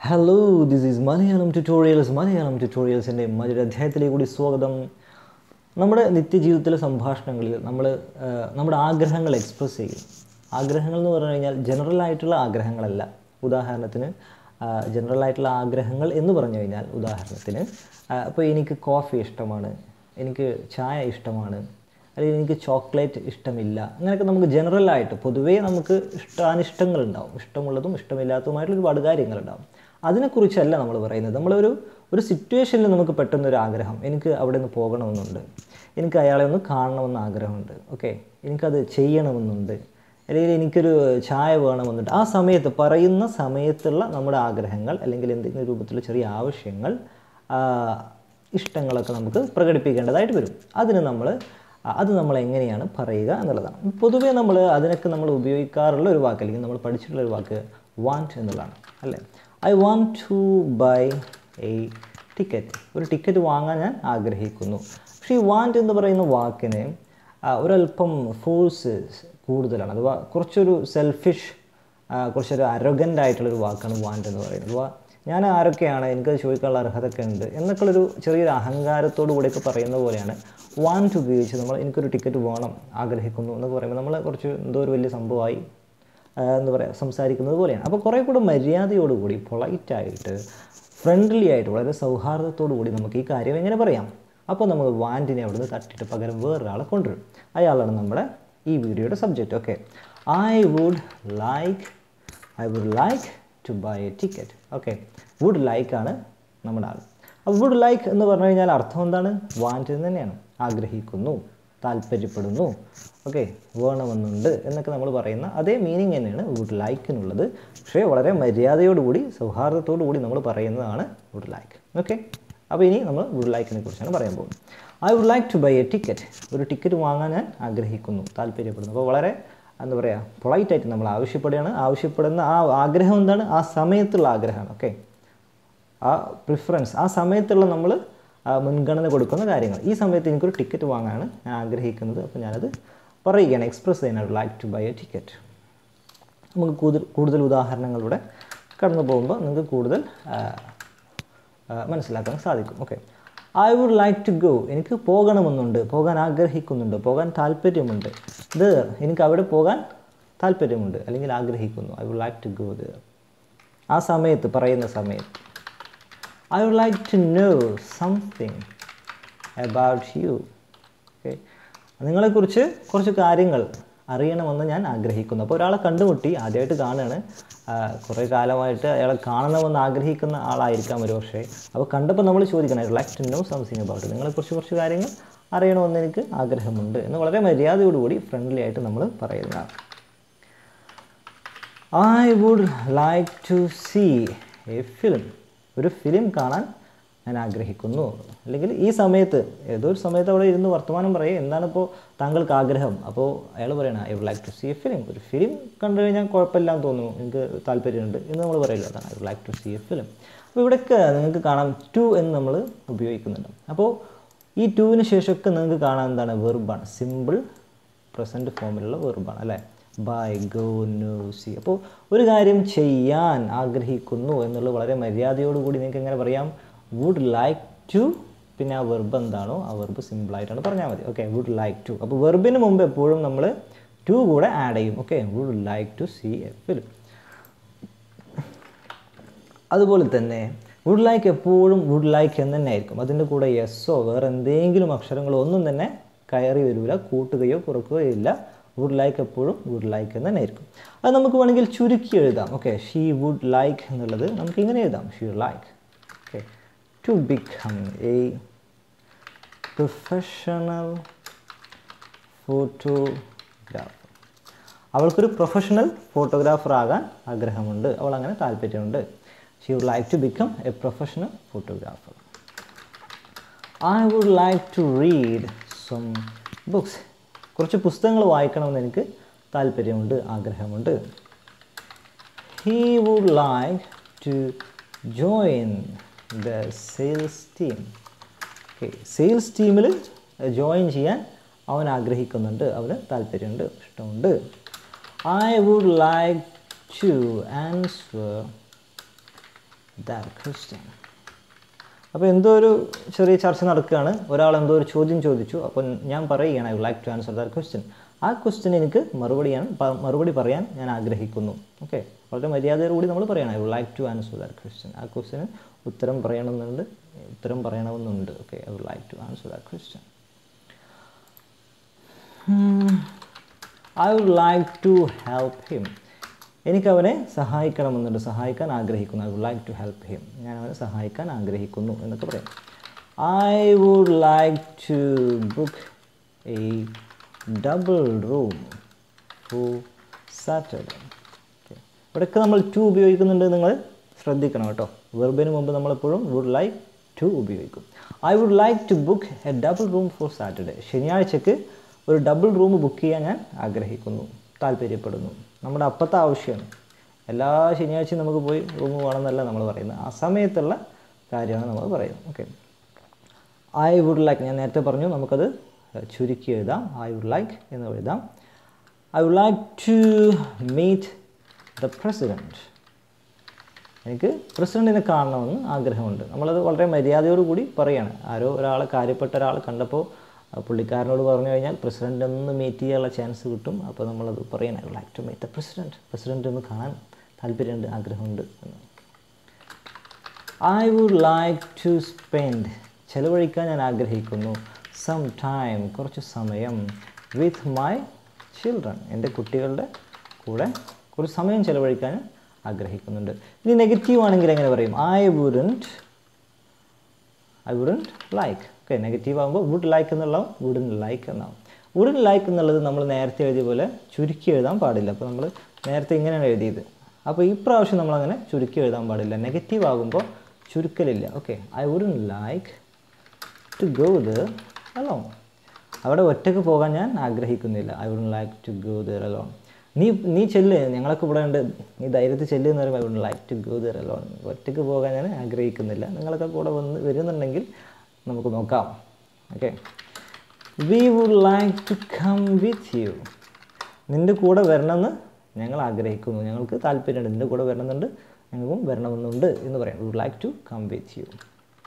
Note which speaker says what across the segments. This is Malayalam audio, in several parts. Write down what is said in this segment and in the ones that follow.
Speaker 1: hello this is Malayalam tutorials Malayalam ട്യൂട്ടോറിയൽസിൻ്റെ മറ്റൊരു അധ്യായത്തിലേക്ക് കൂടി സ്വാഗതം നമ്മുടെ നിത്യജീവിതത്തിലെ സംഭാഷണങ്ങളിൽ നമ്മൾ നമ്മുടെ ആഗ്രഹങ്ങൾ എക്സ്പ്രസ് ചെയ്യും ആഗ്രഹങ്ങൾ എന്ന് പറഞ്ഞു കഴിഞ്ഞാൽ ജനറൽ ആയിട്ടുള്ള ആഗ്രഹങ്ങളല്ല ഉദാഹരണത്തിന് ജനറൽ ആയിട്ടുള്ള ആഗ്രഹങ്ങൾ എന്ന് പറഞ്ഞു കഴിഞ്ഞാൽ ഉദാഹരണത്തിന് അപ്പോൾ എനിക്ക് കോഫി ഇഷ്ടമാണ് എനിക്ക് ചായ ഇഷ്ടമാണ് അല്ലെങ്കിൽ എനിക്ക് ചോക്ലേറ്റ് ഇഷ്ടമില്ല അങ്ങനെയൊക്കെ നമുക്ക് ജനറലായിട്ട് പൊതുവേ നമുക്ക് ഇഷ്ടാനിഷ്ടങ്ങളുണ്ടാവും ഇഷ്ടമുള്ളതും ഇഷ്ടമില്ലാത്തതുമായിട്ടുള്ള ഒരുപാട് കാര്യങ്ങളുണ്ടാവും അതിനെക്കുറിച്ചല്ല നമ്മൾ പറയുന്നത് നമ്മളൊരു ഒരു സിറ്റുവേഷനിൽ നമുക്ക് പെട്ടെന്നൊരു ആഗ്രഹം എനിക്ക് അവിടെ നിന്ന് പോകണമെന്നുണ്ട് എനിക്ക് അയാളെ ഒന്ന് കാണണമെന്ന് ആഗ്രഹമുണ്ട് ഓക്കെ എനിക്കത് ചെയ്യണമെന്നുണ്ട് അല്ലെങ്കിൽ എനിക്കൊരു ചായ വേണമെന്നുണ്ട് ആ സമയത്ത് പറയുന്ന സമയത്തുള്ള നമ്മുടെ ആഗ്രഹങ്ങൾ അല്ലെങ്കിൽ എന്തെങ്കിലും രൂപത്തിലുള്ള ചെറിയ ആവശ്യങ്ങൾ ഇഷ്ടങ്ങളൊക്കെ നമുക്ക് പ്രകടിപ്പിക്കേണ്ടതായിട്ട് വരും അതിന് നമ്മൾ അത് നമ്മൾ എങ്ങനെയാണ് പറയുക എന്നുള്ളതാണ് പൊതുവേ നമ്മൾ അതിനൊക്കെ നമ്മൾ ഉപയോഗിക്കാറുള്ള ഒരു വാക്ക് അല്ലെങ്കിൽ നമ്മൾ പഠിച്ചിട്ടുള്ള ഒരു വാക്ക് വാണ്ട് എന്നുള്ളതാണ് അല്ലേ I want to buy a ticket ഒരു ടിക്കറ്റ് വാങ്ങാൻ ഞാൻ ആഗ്രഹിക്കുന്നു പക്ഷേ ഈ വാണ്ട് എന്ന് പറയുന്ന വാക്കിന് ഒരല്പം ഫോഴ്സ് കൂടുതലാണ് അഥവാ കുറച്ചൊരു സെൽഫിഷ് കുറച്ചൊരു അരോഗൻ്റ് ആയിട്ടുള്ളൊരു വാക്കാണ് വാണ്ട് എന്ന് പറയുന്നത് അഥവാ ഞാൻ ആരൊക്കെയാണ് എനിക്കത് ചോദിക്കാനുള്ള അർഹതയൊക്കെ ഉണ്ട് എന്നൊക്കെയുള്ളൊരു ചെറിയൊരു അഹങ്കാരത്തോടു കൂടെയൊക്കെ പറയുന്ന പോലെയാണ് വാണ്ട് ഉപയോഗിച്ച് നമ്മൾ എനിക്കൊരു ടിക്കറ്റ് വേണം ആഗ്രഹിക്കുന്നു എന്നൊക്കെ പറയുമ്പോൾ നമ്മൾ കുറച്ച് എന്തോ ഒരു വലിയ സംഭവമായി എന്താ പറയുക സംസാരിക്കുന്നത് പോലെയാണ് അപ്പോൾ കുറേ കൂടെ മര്യാദയോടുകൂടി പൊളൈറ്റായിട്ട് ഫ്രണ്ട്ലി ആയിട്ട് വളരെ സൗഹാർദ്ദത്തോടു കൂടി നമുക്ക് ഈ കാര്യം എങ്ങനെ പറയാം അപ്പോൾ നമ്മൾ വാൻറ്റിനെ അവിടെ നിന്ന് തട്ടിയിട്ട് പകരം വേറൊരാളെ കൊണ്ടുവരും അയാളാണ് നമ്മുടെ ഈ വീഡിയോയുടെ subject okay I would like I would like to buy a ticket okay would like ആണ് നമ്മുടെ ആൾ അപ്പോൾ വുഡ് ലൈക്ക് എന്ന് പറഞ്ഞു കഴിഞ്ഞാൽ അർത്ഥം എന്താണ് വാൻറ്റ് തന്നെയാണ് ആഗ്രഹിക്കുന്നു താല്പര്യപ്പെടുന്നു ഓക്കെ വേണമെന്നുണ്ട് എന്നൊക്കെ നമ്മൾ പറയുന്ന അതേ മീനിങ് തന്നെയാണ് വുഡ് ലൈക്കിനുള്ളത് പക്ഷേ വളരെ മര്യാദയോടുകൂടി സൗഹാർദ്ദത്തോടു കൂടി നമ്മൾ പറയുന്നതാണ് വുഡ് ലൈക്ക് ഓക്കെ അപ്പോൾ ഇനി നമ്മൾ വുഡ് ലൈക്കിനെ കുറിച്ചാണ് പറയാൻ പോകുന്നത് I would like to buy a ticket ഒരു ടിക്കറ്റ് വാങ്ങാൻ ഞാൻ ആഗ്രഹിക്കുന്നു താല്പര്യപ്പെടുന്നു അപ്പോൾ വളരെ എന്താ പറയുക പൊളൈറ്റായിട്ട് നമ്മൾ ആവശ്യപ്പെടുകയാണ് ആവശ്യപ്പെടുന്ന ആ ആഗ്രഹം എന്താണ് ആ സമയത്തുള്ള ആഗ്രഹമാണ് ഓക്കെ ആ പ്രിഫറൻസ് ആ സമയത്തുള്ള നമ്മൾ മുൻഗണന കൊടുക്കുന്ന കാര്യങ്ങൾ ഈ സമയത്ത് എനിക്കൊരു ടിക്കറ്റ് വാങ്ങാനാണ് ഞാൻ ആഗ്രഹിക്കുന്നത് അപ്പോൾ ഞാനത് പറയുകയാണ് എക്സ്പ്രസ് ചെയ്യാൻ like to buy a ticket നമുക്ക് കൂടുതൽ കൂടുതൽ ഉദാഹരണങ്ങളിലൂടെ കടന്നു പോകുമ്പോൾ നിങ്ങൾക്ക് കൂടുതൽ മനസ്സിലാക്കാൻ സാധിക്കും okay I would like to go എനിക്ക് പോകണമെന്നുണ്ട് പോകാൻ ആഗ്രഹിക്കുന്നുണ്ട് പോകാൻ താല്പര്യമുണ്ട് ഇത് എനിക്ക് അവിടെ പോകാൻ താല്പര്യമുണ്ട് അല്ലെങ്കിൽ ആഗ്രഹിക്കുന്നു I would like to go ഇത് ആ സമയത്ത് പറയുന്ന സമയത്ത് I would like to know something about you okay നിങ്ങളെക്കുറിച്ച് കുറച്ച് കാര്യങ്ങൾ അറിയണമെന്ന് ഞാൻ ആഗ്രഹിക്കുന്നു അപ്പോൾ ഒരാളെ കണ്ടുമുട്ടി ആദ്യമായിട്ട് കാണുകയാണ് കുറേ കാലമായിട്ട് അയാളെ കാണണമെന്ന് ആഗ്രഹിക്കുന്ന ആളായിരിക്കാം ഒരു പക്ഷേ അപ്പോൾ കണ്ടപ്പോൾ നമ്മൾ ചോദിക്കണം I like to know something about നിങ്ങളെക്കുറിച്ച് കുറച്ച് കാര്യങ്ങൾ അറിയണമെന്ന് എനിക്ക് ആഗ്രഹമുണ്ട് എന്ന് വളരെ മര്യാദയോടുകൂടി ഫ്രണ്ട്ലി ആയിട്ട് നമ്മൾ പറയുന്നതാണ് I would like to see a film ഒരു ഫിലിം കാണാൻ ഞാൻ ആഗ്രഹിക്കുന്നു അല്ലെങ്കിൽ ഈ സമയത്ത് ഏതോ ഒരു സമയത്ത് അവിടെ ഇരുന്ന് വർത്തമാനം പറയുക എന്താണ് ഇപ്പോൾ താങ്കൾക്ക് ആഗ്രഹം അപ്പോൾ അയാൾ പറയണം I would like to see a film ഒരു ഫിലിം കണ്ടു കഴിഞ്ഞാൽ കുഴപ്പമില്ലാന്ന് തോന്നുന്നു എനിക്ക് താല്പര്യമുണ്ട് എന്ന് നമ്മൾ പറയില്ല അതാണ് I would like to see a film അപ്പോൾ ഇവിടെയൊക്കെ നിങ്ങൾക്ക് കാണാം ടു എന്ന് നമ്മൾ ഉപയോഗിക്കുന്നുണ്ട് അപ്പോൾ ഈ ടുവിന് ശേഷമൊക്കെ നിങ്ങൾക്ക് കാണാൻ എന്താണ് വെർബാണ് സിമ്പിൾ പ്രസൻറ്റ് ഫോമിലുള്ള വെർബാണ് അല്ലേ ബൈ ഗോ നോ സി അപ്പോൾ ഒരു കാര്യം ചെയ്യാൻ ആഗ്രഹിക്കുന്നു എന്നുള്ളത് വളരെ മര്യാദയോടുകൂടി നിങ്ങൾക്ക് എങ്ങനെ പറയാം വുഡ് ലൈക്ക് ടു പിന്നെ ആ വെർബ് എന്താണോ ആ വെർബ് സിമ്പിളായിട്ടാണ് പറഞ്ഞാൽ മതി ഓക്കെ വുഡ് ലൈക്ക് ടു അപ്പോൾ വെർബിന് മുമ്പ് എപ്പോഴും നമ്മൾ ടു കൂടെ ആഡ് ചെയ്യും okay would like to see a film അതുപോലെ തന്നെ വുഡ് ലൈക്ക് എപ്പോഴും വുഡ് ലൈക്ക് എന്ന് തന്നെ ആയിരിക്കും അതിൻ്റെ കൂടെ യെസ്സോ വേറെ എന്തെങ്കിലും അക്ഷരങ്ങളോ ഒന്നും തന്നെ കയറി വരില്ല കൂട്ടുകയോ കുറക്കുകയോ ഇല്ല വുഡ് ലൈക്ക് എപ്പോഴും വുഡ് ലൈക്ക് എന്ന് തന്നെ ആയിരിക്കും അത് നമുക്ക് വേണമെങ്കിൽ ചുരുക്കി എഴുതാം ഓക്കെ ഷീ വുഡ് ലൈക്ക് എന്നുള്ളത് നമുക്ക് ഇങ്ങനെ എഴുതാം she like okay to become a professional photographer അവൾക്കൊരു പ്രൊഫഷണൽ ഫോട്ടോഗ്രാഫർ ആകാൻ ആഗ്രഹമുണ്ട് അവൾ അങ്ങനെ താല്പര്യമുണ്ട് she would like to become a professional photographer I would like to read some books കുറച്ച് പുസ്തകങ്ങൾ വായിക്കണമെന്ന് എനിക്ക് താല്പര്യമുണ്ട് ആഗ്രഹമുണ്ട് he would like to join the sales team okay sales ടീമിൽ ജോയിൻ ചെയ്യാൻ അവൻ ആഗ്രഹിക്കുന്നുണ്ട് അവന് താല്പര്യമുണ്ട് ഇഷ്ടമുണ്ട് I would like to answer that question അപ്പോൾ എന്തോ ഒരു ചെറിയ ചർച്ച നടക്കുകയാണ് ഒരാൾ എന്തോ ഒരു ചോദ്യം ചോദിച്ചു അപ്പോൾ ഞാൻ പറയുകയാണ് I would like to answer that question ആ ക്വസ്റ്റ്യൻ എനിക്ക് മറുപടിയാണ് പ- മറുപടി പറയാൻ ഞാൻ ആഗ്രഹിക്കുന്നു ഓക്കെ വളരെ മര്യാദയോടുകൂടി നമ്മൾ പറയണം I would like to answer that question ആ ക്വസ്റ്റ്യന് ഉത്തരം പറയണമെന്നുണ്ട് ഉത്തരം പറയണമെന്നുണ്ട് okay I would like to answer that question I would like to help him എനിക്ക് അവനെ സഹായിക്കണമെന്നുണ്ട് സഹായിക്കാൻ ആഗ്രഹിക്കുന്നു I would like to help him ഞാൻ അവനെ സഹായിക്കാൻ ആഗ്രഹിക്കുന്നു എന്നൊക്കെ പറയാം I would like to book a double room for Saturday ഇവിടെയൊക്കെ നമ്മൾ ടു ഉപയോഗിക്കുന്നുണ്ട് നിങ്ങൾ ശ്രദ്ധിക്കണം കേട്ടോ വെർബിന് മുമ്പ് നമ്മളെപ്പോഴും വുഡ് ലൈക്ക് ടു ഉപയോഗിക്കും I would like to book a double room for Saturday ശനിയാഴ്ചക്ക് ഒരു ഡബിൾ റൂം ബുക്ക് ചെയ്യാൻ ഞാൻ ആഗ്രഹിക്കുന്നു താല്പര്യപ്പെടുന്നു നമ്മുടെ അപ്പത്തെ ആവശ്യമാണ് എല്ലാ ശനിയാഴ്ചയും നമുക്ക് പോയി റൂം വേണമെന്നല്ല നമ്മൾ പറയുന്നത് ആ സമയത്തുള്ള കാര്യമാണ് നമ്മൾ പറയുന്നത് ഓക്കെ ഐ വുഡ് ലൈക്ക് ഞാൻ നേരത്തെ പറഞ്ഞു നമുക്കത് ചുരുക്കി എഴുതാം ഐ വുഡ് ലൈക്ക് എന്ന് എഴുതാം I would like to meet the president എനിക്ക് പ്രസിഡൻറ്റിനെ കാണണമെന്ന് ആഗ്രഹമുണ്ട് നമ്മളത് വളരെ മര്യാദയോടുകൂടി പറയാണ് ആരോ ഒരാളെ കാര്യപ്പെട്ട ഒരാൾ കണ്ടപ്പോൾ ആ പുള്ളിക്കാരനോട് പറഞ്ഞു കഴിഞ്ഞാൽ പ്രസിഡൻ്റ് ഒന്ന് മീറ്റ് ചെയ്യാനുള്ള ചാൻസ് കിട്ടും അപ്പോൾ നമ്മളത് പറയണം I would like to meet the president president ഒന്ന് കാണാൻ താല്പര്യമുണ്ട് ആഗ്രഹമുണ്ട് എന്ന് I would like to spend ചിലവഴിക്കാൻ ഞാൻ ആഗ്രഹിക്കുന്നു സം ടൈം കുറച്ച് സമയം വിത്ത് മൈ ചിൽഡ്രൻ എൻ്റെ കുട്ടികളുടെ കൂടെ കുറച്ച് സമയം ചിലവഴിക്കാൻ ആഗ്രഹിക്കുന്നുണ്ട് ഇനി നെഗറ്റീവ് ആണെങ്കിൽ എങ്ങനെ പറയും I wouldn't I wouldn't like okay negative ആകുമ്പോൾ വുഡ് ലൈക്ക് എന്നുള്ള വുഡൻ ലൈക്ക് എന്നാവും വുഡൻ ലൈക്ക് എന്നുള്ളത് നമ്മൾ നേരത്തെ എഴുതിയ പോലെ ചുരുക്കി എഴുതാൻ പാടില്ല അപ്പോൾ നമ്മൾ നേരത്തെ ഇങ്ങനെയാണ് എഴുതിയത് അപ്പോൾ ഈ പ്രാവശ്യം നമ്മളങ്ങനെ ചുരുക്കി എഴുതാൻ പാടില്ല നെഗറ്റീവ് ആകുമ്പോൾ ചുരുക്കലില്ല okay I wouldn't like to go there alone അവിടെ ഒറ്റയ്ക്ക് പോകാൻ ഞാൻ ആഗ്രഹിക്കുന്നില്ല I wouldn't like to go there alone നീ നീ ചെല്ല് ഞങ്ങളൊക്കെ ഇവിടെ ഉണ്ട് നീ ധൈര്യത്തിൽ ചെല്ല് എന്ന് പറയുമ്പോൾ I wouldn't like to go there alone ഒറ്റയ്ക്ക് പോകാൻ ഞാൻ ആഗ്രഹിക്കുന്നില്ല നിങ്ങളൊക്കെ കൂടെ വന്ന് വരുന്നുണ്ടെങ്കിൽ നമുക്ക് നോക്കാം okay we would like to come with you നിൻ്റെ കൂടെ വരണമെന്ന് ഞങ്ങൾ ആഗ്രഹിക്കുന്നു ഞങ്ങൾക്ക് താല്പര്യമുണ്ട് നിൻ്റെ കൂടെ വരണമെന്നുണ്ട് ഞങ്ങൾക്കും വരണമെന്നുണ്ട് എന്ന് പറയാം would like to come with you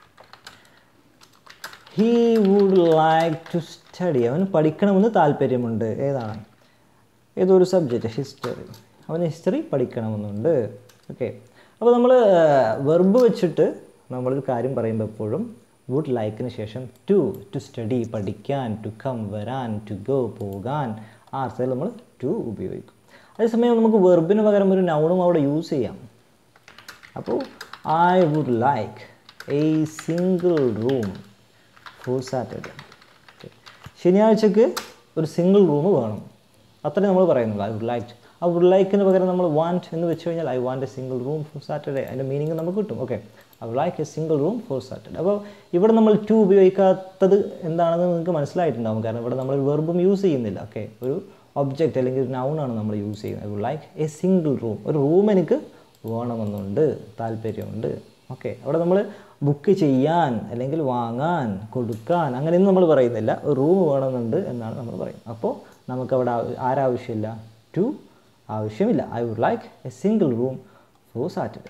Speaker 1: he would like to study അവന് പഠിക്കണമെന്ന് താല്പര്യമുണ്ട് ഏതാണ് ഏതൊരു സബ്ജക്റ്റ് ഹിസ്റ്ററി അവന് ഹിസ്റ്ററി പഠിക്കണമെന്നുണ്ട് ഓക്കെ അപ്പോൾ നമ്മൾ വെർബ് വെച്ചിട്ട് നമ്മളൊരു കാര്യം പറയുമ്പോൾ എപ്പോഴും വുഡ് ലൈക്കിന് ശേഷം ടു ടു സ്റ്റഡി പഠിക്കാൻ ടു കം വരാൻ ടു ഗോ പോകാൻ ആ അർത്ഥത്തിൽ നമ്മൾ ടു ഉപയോഗിക്കും അതേസമയം നമുക്ക് വെർബിന് പകരം ഒരു നൗണും അവിടെ യൂസ് ചെയ്യാം അപ്പോൾ I would like a single room for Saturday ശനിയാഴ്ചക്ക് ഒരു സിംഗിൾ റൂം വേണം അത്രേ നമ്മൾ പറയുന്നുള്ളൂ ഐ വുഡ് ലൈക്ക് ആ വുഡ് ലൈക്കിന് പകരം നമ്മൾ വാണ്ട് എന്ന് വെച്ച് കഴിഞ്ഞാൽ I want A single room for Saturday അതിൻ്റെ മീനിങ് നമുക്ക് കിട്ടും okay I would like a single room for Saturday അപ്പോൾ ഇവിടെ നമ്മൾ ടു ഉപയോഗിക്കാത്തത് എന്താണെന്ന് നിങ്ങൾക്ക് മനസ്സിലായിട്ടുണ്ടാവും കാരണം ഇവിടെ നമ്മൾ വെർബും യൂസ് ചെയ്യുന്നില്ല ഓക്കെ ഒരു ഒബ്ജക്റ്റ് അല്ലെങ്കിൽ ഒരു നൗണാണ് നമ്മൾ യൂസ് ചെയ്യുന്നത് I would like a single room ഒരു റൂം എനിക്ക് വേണമെന്നുണ്ട് താല്പര്യമുണ്ട് ഓക്കെ അവിടെ നമ്മൾ ബുക്ക് ചെയ്യാൻ അല്ലെങ്കിൽ വാങ്ങാൻ കൊടുക്കാൻ അങ്ങനെയൊന്നും നമ്മൾ പറയുന്നില്ല ഒരു റൂം വേണമെന്നുണ്ട് എന്നാണ് നമ്മൾ പറയുന്നത് അപ്പോൾ നമുക്കവിടെ ആ- ആരാവശ്യമില്ല ടു ആവശ്യമില്ല I would like a single room for Saturday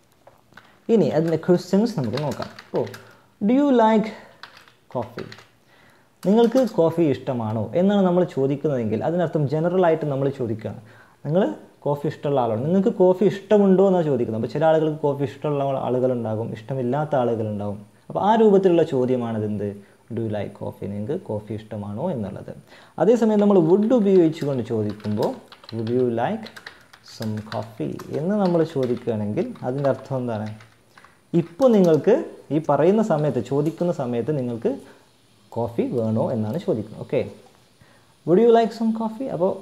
Speaker 1: ഇനി അതിൻ്റെ ക്വസ്റ്റ്യൻസ് നമുക്ക് നോക്കാം oh do you like coffee നിങ്ങൾക്ക് കോഫി ഇഷ്ടമാണോ എന്നാണ് നമ്മൾ ചോദിക്കുന്നതെങ്കിൽ അതിനർത്ഥം ജനറലായിട്ട് നമ്മൾ ചോദിക്കുകയാണ് നിങ്ങൾ കോഫി ഇഷ്ടമുള്ള ആളാണ് നിങ്ങൾക്ക് കോഫി ഇഷ്ടമുണ്ടോ എന്നാണ് ചോദിക്കുന്നത് അപ്പോൾ ചില ആളുകൾക്ക് കോഫി ഇഷ്ടമുള്ള ആളുകളുണ്ടാകും ഇഷ്ടമില്ലാത്ത ആളുകളുണ്ടാകും അപ്പോൾ ആ രൂപത്തിലുള്ള ചോദ്യമാണിത് എന്ത് ഡു യു ലൈക്ക് കോഫി നിങ്ങൾക്ക് കോഫി ഇഷ്ടമാണോ എന്നുള്ളത് അതേസമയം നമ്മൾ വുഡ് ഉപയോഗിച്ചുകൊണ്ട് ചോദിക്കുമ്പോൾ would you like some coffee എന്ന് നമ്മൾ ചോദിക്കുകയാണെങ്കിൽ അതിൻ്റെ അർത്ഥം എന്താണ് ഇപ്പോൾ നിങ്ങൾക്ക് ഈ പറയുന്ന സമയത്ത് ചോദിക്കുന്ന സമയത്ത് നിങ്ങൾക്ക് കോഫി വേണോ എന്നാണ് ചോദിക്കുന്നത് okay would you like some coffee അപ്പോൾ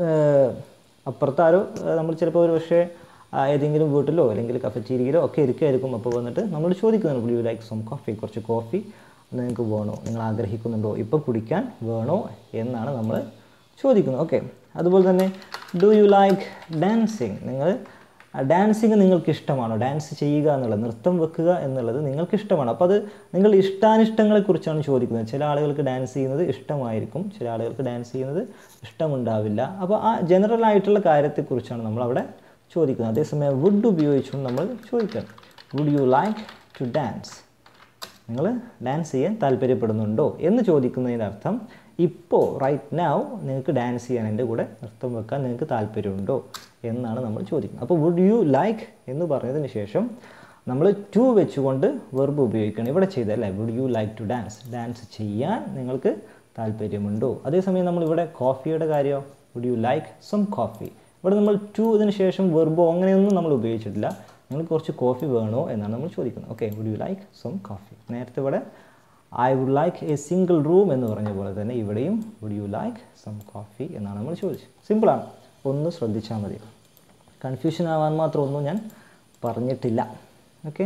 Speaker 1: അപ്പുറത്താരോ ഏഹ്, നമ്മൾ ചിലപ്പോൾ ഒരു പക്ഷേ ആ, ഏതെങ്കിലും വീട്ടിലോ അല്ലെങ്കിൽ കഫറ്റീരിയയിലോ ഒക്കെ ഇരിക്കുകയായിരിക്കും അപ്പോൾ വന്നിട്ട് നമ്മൾ ചോദിക്കുന്നുണ്ട് would you like some coffee കുറച്ച് കോഫി നിങ്ങൾക്ക് വേണോ നിങ്ങൾ ആഗ്രഹിക്കുന്നുണ്ടോ ഇപ്പോൾ കുടിക്കാൻ വേണോ എന്നാണ് നമ്മൾ ചോദിക്കുന്നത് ഓക്കെ അതുപോലെ തന്നെ ഡു യു ലൈക്ക് ഡാൻസിങ് നിങ്ങൾ ഡാൻസിങ് നിങ്ങൾക്ക് ഇഷ്ടമാണോ ഡാൻസ് ചെയ്യുക എന്നുള്ളത് നൃത്തം വെക്കുക എന്നുള്ളത് നിങ്ങൾക്ക് ഇഷ്ടമാണ് അപ്പോൾ അത് നിങ്ങൾ ഇഷ്ടാനിഷ്ടങ്ങളെക്കുറിച്ചാണ് ചോദിക്കുന്നത് ചില ആളുകൾക്ക് ഡാൻസ് ചെയ്യുന്നത് ഇഷ്ടമായിരിക്കും ചില ആളുകൾക്ക് ഡാൻസ് ചെയ്യുന്നത് ഇഷ്ടമുണ്ടാവില്ല അപ്പോൾ ആ ജനറൽ ആയിട്ടുള്ള കാര്യത്തെക്കുറിച്ചാണ് നമ്മൾ അവിടെ ചോദിക്കുന്നത് അതേസമയം വുഡ് ഉപയോഗിച്ചുകൊണ്ട് നമ്മൾ ചോദിക്കണം would you like to dance നിങ്ങൾ ഡാൻസ് ചെയ്യാൻ താല്പര്യപ്പെടുന്നുണ്ടോ എന്ന് ചോദിക്കുന്നതിൻ്റെ അർത്ഥം ഇപ്പോൾ റൈറ്റ് നൗ നിങ്ങൾക്ക് ഡാൻസ് ചെയ്യാൻ എൻ്റെ കൂടെ നൃത്തം വെക്കാൻ നിങ്ങൾക്ക് താല്പര്യമുണ്ടോ എന്നാണ് നമ്മൾ ചോദിക്കുന്നത് അപ്പോൾ വുഡ് യു ലൈക്ക് എന്ന് പറഞ്ഞതിന് ശേഷം നമ്മൾ ടു വെച്ചുകൊണ്ട് വെർബ് ഉപയോഗിക്കണം ഇവിടെ ചെയ്തല്ലേ would you like to dance dance ചെയ്യാൻ നിങ്ങൾക്ക് താല്പര്യമുണ്ടോ അതേസമയം നമ്മൾ ഇവിടെ കോഫിയുടെ കാര്യമോ would you like some coffee ഇവിടെ നമ്മൾ ടു ഇതിന് ശേഷം വെർബോ അങ്ങനെയൊന്നും നമ്മൾ ഉപയോഗിച്ചിട്ടില്ല നിങ്ങൾക്ക് കുറച്ച് കോഫി വേണോ എന്നാണ് നമ്മൾ ചോദിക്കുന്നത് okay would you like some coffee നേരത്തെ ഇവിടെ I would like a single room എന്ന് പറഞ്ഞ പോലെ തന്നെ ഇവിടെയും would you like some coffee എന്നാണ് നമ്മൾ ചോദിച്ചത് സിമ്പിളാണ് ഒന്ന് ശ്രദ്ധിച്ചാൽ മതി കൺഫ്യൂഷൻ ആവാൻ മാത്രം ഒന്നും ഞാൻ പറഞ്ഞിട്ടില്ല okay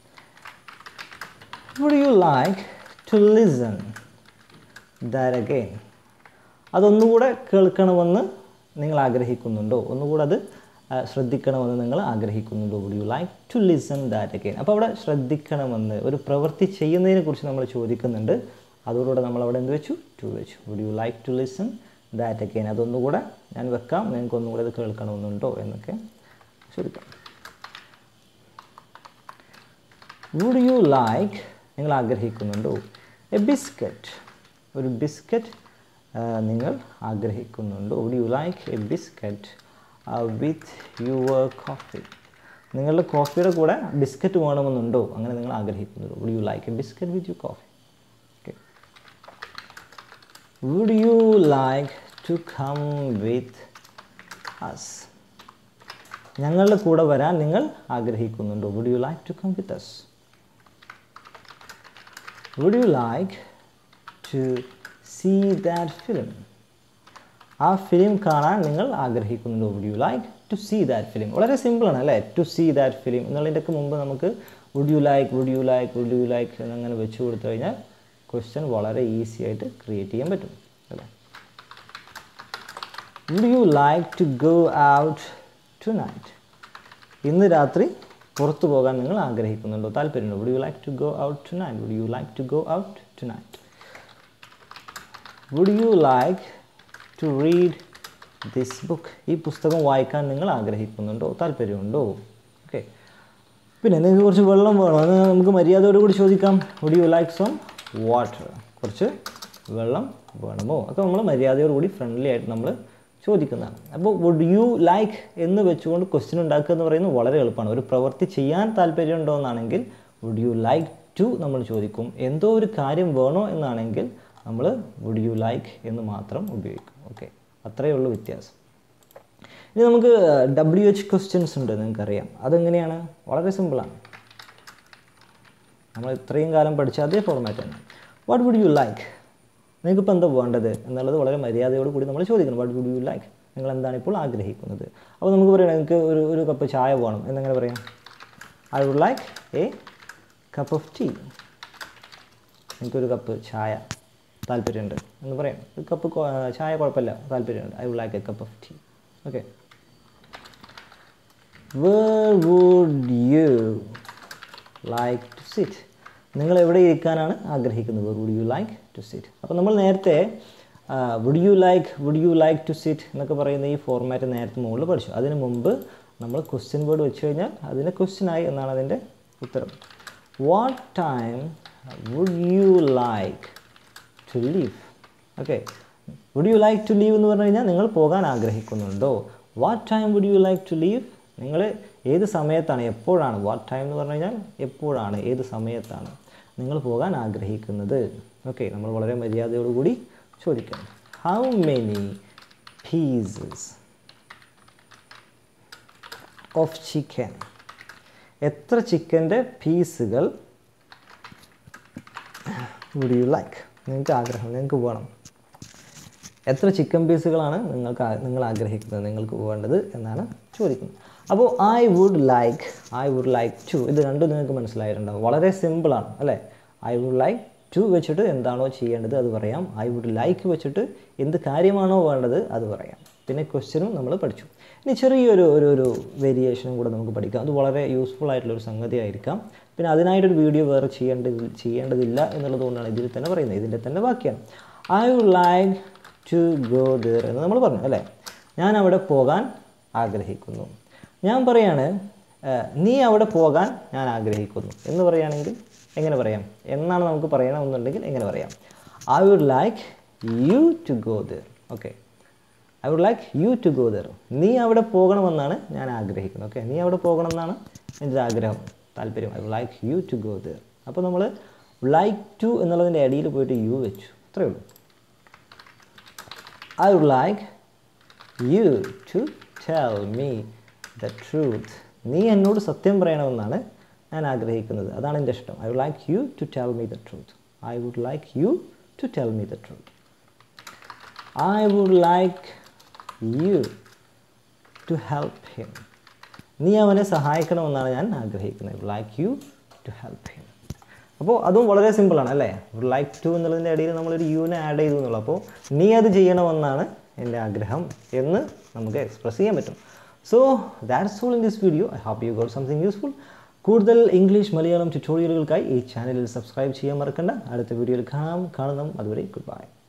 Speaker 1: would you like to listen that again അതൊന്നുകൂടെ കേൾക്കണമെന്ന് നിങ്ങൾ ആഗ്രഹിക്കുന്നുണ്ടോ ഒന്നുകൂടെ അത് ആ, ശ്രദ്ധിക്കണമെന്ന് നിങ്ങൾ ആഗ്രഹിക്കുന്നുണ്ടോ would you like to listen that again അപ്പോൾ അവിടെ ശ്രദ്ധിക്കണമെന്ന് ഒരു പ്രവൃത്തി ചെയ്യുന്നതിനെ കുറിച്ച് നമ്മൾ ചോദിക്കുന്നുണ്ട് അതോടുകൂടെ നമ്മൾ അവിടെ എന്ത് വെച്ചു ടു വെച്ചു would you like to listen that again അതൊന്നുകൂടെ ഞാൻ വെക്കാം നിങ്ങൾക്ക് ഒന്നുകൂടെ അത് കേൾക്കണമെന്നുണ്ടോ എന്നൊക്കെ ചോദിക്കാം വുഡ് യു ലൈക്ക് നിങ്ങൾ ആഗ്രഹിക്കുന്നുണ്ടോ എ ബിസ്ക്കറ്റ് ഒരു ബിസ്ക്കറ്റ് നിങ്ങൾ ആഗ്രഹിക്കുന്നുണ്ടോ would you like a biscuit with your coffee നിങ്ങളുടെ കോഫിയുടെ കൂടെ ബിസ്ക്കറ്റ് വേണമെന്നുണ്ടോ അങ്ങനെ നിങ്ങൾ ആഗ്രഹിക്കുന്നുണ്ടോ would you like a biscuit with you coffee okay would you like to come with us ഞങ്ങളുടെ കൂടെ വരാൻ നിങ്ങൾ ആഗ്രഹിക്കുന്നുണ്ടോ would you like to come with us would you like to see that film ആ ഫിലിം കാണാൻ നിങ്ങൾ ആഗ്രഹിക്കുന്നുണ്ടോ would you like to see that film വളരെ സിമ്പിളാണ് അല്ലേ ടു സീ ദാറ്റ് ഫിലിം എന്നുള്ളതിൻ്റെയൊക്കെ മുമ്പ് നമുക്ക് would you like would you like would you like എന്നങ്ങനെ വെച്ച് കൊടുത്തു കഴിഞ്ഞാൽ ക്വസ്റ്റ്യൻ വളരെ ഈസി ആയിട്ട് ക്രിയേറ്റ് ചെയ്യാൻ പറ്റും അല്ലേ would you like to go out tonight ഇന്ന് രാത്രി പുറത്തു പോകാൻ നിങ്ങൾ ആഗ്രഹിക്കുന്നുണ്ടോ താല്പര്യമുണ്ടോ would you like to go out tonight would you like to go out tonight would you like to read this book ഈ പുസ്തകം വായിക്കാൻ നിങ്ങൾ ആഗ്രഹിക്കുന്നുണ്ടോ താല്പര്യമുണ്ടോ ഓക്കെ പിന്നെ നിങ്ങൾക്ക് കുറച്ച് വെള്ളം വേണോ അത് നമുക്ക് മര്യാദയോട് കൂടി ചോദിക്കാം would you like some water കുറച്ച് വെള്ളം വേണമോ ഒക്കെ നമ്മൾ മര്യാദയോടുകൂടി ഫ്രണ്ട്ലി ആയിട്ട് നമ്മൾ ചോദിക്കുന്നതാണ് അപ്പോൾ വുഡ് യു ലൈക്ക് എന്ന് വെച്ചുകൊണ്ട് ക്വസ്റ്റ്യൻ ഉണ്ടാക്കുക എന്ന് പറയുന്നത് വളരെ എളുപ്പമാണ് ഒരു പ്രവൃത്തി ചെയ്യാൻ താല്പര്യമുണ്ടോ എന്നാണെങ്കിൽ വുഡ് യു ലൈക്ക് ടു നമ്മൾ ചോദിക്കും എന്തോ ഒരു കാര്യം വേണോ എന്നാണെങ്കിൽ നമ്മൾ വുഡ് യു ലൈക്ക് എന്ന് മാത്രം ഉപയോഗിക്കും ഓക്കെ അത്രയേ ഉള്ളൂ വ്യത്യാസം ഇനി നമുക്ക് ഡബ്ല്യു എച്ച് ക്വസ്റ്റ്യൻസ് ഉണ്ട് നിങ്ങൾക്കറിയാം അതെങ്ങനെയാണ് വളരെ സിമ്പിളാണ് നമ്മൾ ഇത്രയും കാലം പഠിച്ച അതേ ഫോർമാറ്റ് തന്നെ വാട്ട് വുഡ് യു ലൈക്ക് നിങ്ങൾക്കിപ്പോൾ എന്താ വേണ്ടത് എന്നുള്ളത് വളരെ മര്യാദയോട് കൂടി നമ്മൾ ചോദിക്കണം വാട്ട് വുഡ് യു ലൈക്ക് നിങ്ങൾ എന്താണ് ഇപ്പോൾ ആഗ്രഹിക്കുന്നത് അപ്പോൾ നമുക്ക് പറയാം നിങ്ങൾക്ക് ഒരു ഒരു കപ്പ് ചായ വേണം എന്നെങ്ങനെ പറയാം I would like a cup of tea എനിക്കൊരു കപ്പ് ചായ താല്പര്യമുണ്ട് എന്ന് പറയാം ഒരു കപ്പ് കൊ- ചായ കുഴപ്പമില്ല താല്പര്യമുണ്ട് I would like a cup of tea okay where would you like to sit നിങ്ങൾ എവിടെ ഇരിക്കാനാണ് ആഗ്രഹിക്കുന്നത് would you like to sit അപ്പോൾ നമ്മൾ നേരത്തെ would you like would you like to sit എന്നൊക്കെ പറയുന്ന ഈ ഫോർമാറ്റ് നേരത്തെ മുകളിൽ പഠിച്ചു അതിന് മുമ്പ് നമ്മൾ ക്വസ്റ്റ്യൻ വേർഡ് വെച്ച് കഴിഞ്ഞാൽ അതിന് ക്വസ്റ്റ്യൻ ആയി എന്നാണ് അതിൻ്റെ ഉത്തരം what time would you like to leave okay would you like to leave എന്ന് പറഞ്ഞു കഴിഞ്ഞാൽ നിങ്ങൾ പോകാൻ ആഗ്രഹിക്കുന്നുണ്ടോ what time would you like to leave നിങ്ങൾ ഏത് സമയത്താണ് എപ്പോഴാണ് വാട്ട് ടൈം എന്ന് പറഞ്ഞു കഴിഞ്ഞാൽ എപ്പോഴാണ് ഏത് സമയത്താണ് നിങ്ങൾ പോകാൻ ആഗ്രഹിക്കുന്നത് ഓക്കെ നമ്മൾ വളരെ മര്യാദയോടുകൂടി ചോദിക്കാം how many pieces of chicken എത്ര ചിക്കൻ്റെ പീസുകൾ വുഡ് യു ലൈക്ക് നിങ്ങൾക്ക് ആഗ്രഹം നിങ്ങൾക്ക് വേണം എത്ര ചിക്കൻ പീസുകളാണ് നിങ്ങൾക്ക് ആ- നിങ്ങൾ ആഗ്രഹിക്കുന്നത് നിങ്ങൾക്ക് വേണ്ടത് എന്നാണ് ചോദിക്കുന്നത് അപ്പോൾ I would like I would like to ഇത് രണ്ടും നിങ്ങൾക്ക് മനസ്സിലായിട്ടുണ്ടാവും വളരെ സിമ്പിളാണ് അല്ലേ ഐ വുഡ് ലൈക്ക് ടു വെച്ചിട്ട് എന്താണോ ചെയ്യേണ്ടത് അത് പറയാം ഐ വുഡ് ലൈക്ക് വെച്ചിട്ട് എന്ത് കാര്യമാണോ വേണ്ടത് അത് പറയാം പിന്നെ ക്വസ്റ്റ്യനും നമ്മൾ പഠിച്ചു ഇനി ചെറിയൊരു ഒരു ഒരു വേരിയേഷനും കൂടെ നമുക്ക് പഠിക്കാം അത് വളരെ യൂസ്ഫുൾ ആയിട്ടുള്ളൊരു സംഗതി ആയിരിക്കാം പിന്നെ അതിനായിട്ടൊരു വീഡിയോ വേറെ ചെയ്യേണ്ടത് ചെയ്യേണ്ടതില്ല എന്നുള്ളത് കൊണ്ടാണ് ഇതിൽ തന്നെ പറയുന്നത് ഇതിൻ്റെ തന്നെ ബാക്കിയാണ് I would like to go there എന്ന് നമ്മൾ പറഞ്ഞു അല്ലേ ഞാൻ അവിടെ പോകാൻ ആഗ്രഹിക്കുന്നു ഞാൻ പറയാണ് നീ അവിടെ പോകാൻ ഞാൻ ആഗ്രഹിക്കുന്നു എന്ന് പറയുകയാണെങ്കിൽ എങ്ങനെ പറയാം എന്നാണ് നമുക്ക് പറയണമെന്നുണ്ടെങ്കിൽ എങ്ങനെ പറയാം I would like you to go there okay I would like you to go there നീ അവിടെ പോകണമെന്നാണ് ഞാൻ ആഗ്രഹിക്കുന്നത് ഓക്കെ നീ അവിടെ പോകണം എന്നാണ് എൻ്റെ ആഗ്രഹം താല്പര്യം I would like you to go there അപ്പോൾ നമ്മൾ ലൈക്ക് ടു എന്നുള്ളതിൻ്റെ അടിയിൽ പോയിട്ട് യു വെച്ചു അത്രയേ ഉള്ളൂ I would like you to tell me the truth നീ എന്നോട് സത്യം പറയണമെന്നാണ് ഞാൻ ആഗ്രഹിക്കുന്നത് അതാണ് എൻ്റെ ഇഷ്ടം I would like you to tell me the truth I would like you to tell me the truth I would like you to help him നീ അവനെ സഹായിക്കണമെന്നാണ് ഞാൻ ആഗ്രഹിക്കുന്നത് like you to help him അപ്പോൾ അതും വളരെ സിമ്പിളാണ് അല്ലേ ലൈക്ക് ടു എന്നുള്ളതിൻ്റെ ഇടയിൽ നമ്മളൊരു യുവിനെ ആഡ് ചെയ്തു എന്നുള്ളൂ അപ്പോൾ നീ അത് ചെയ്യണമെന്നാണ് എൻ്റെ ആഗ്രഹം എന്ന് നമുക്ക് എക്സ്പ്രസ് ചെയ്യാൻ പറ്റും so that's all in this video I hope you got something useful കൂടുതൽ ഇംഗ്ലീഷ് മലയാളം ട്യൂട്ടോറിയലുകൾക്കായി ഈ ചാനലിൽ സബ്സ്ക്രൈബ് ചെയ്യാൻ മറക്കണ്ട അടുത്ത വീഡിയോയിൽ കാണാം കാണണം അതുവരെ ഗുഡ് ബൈ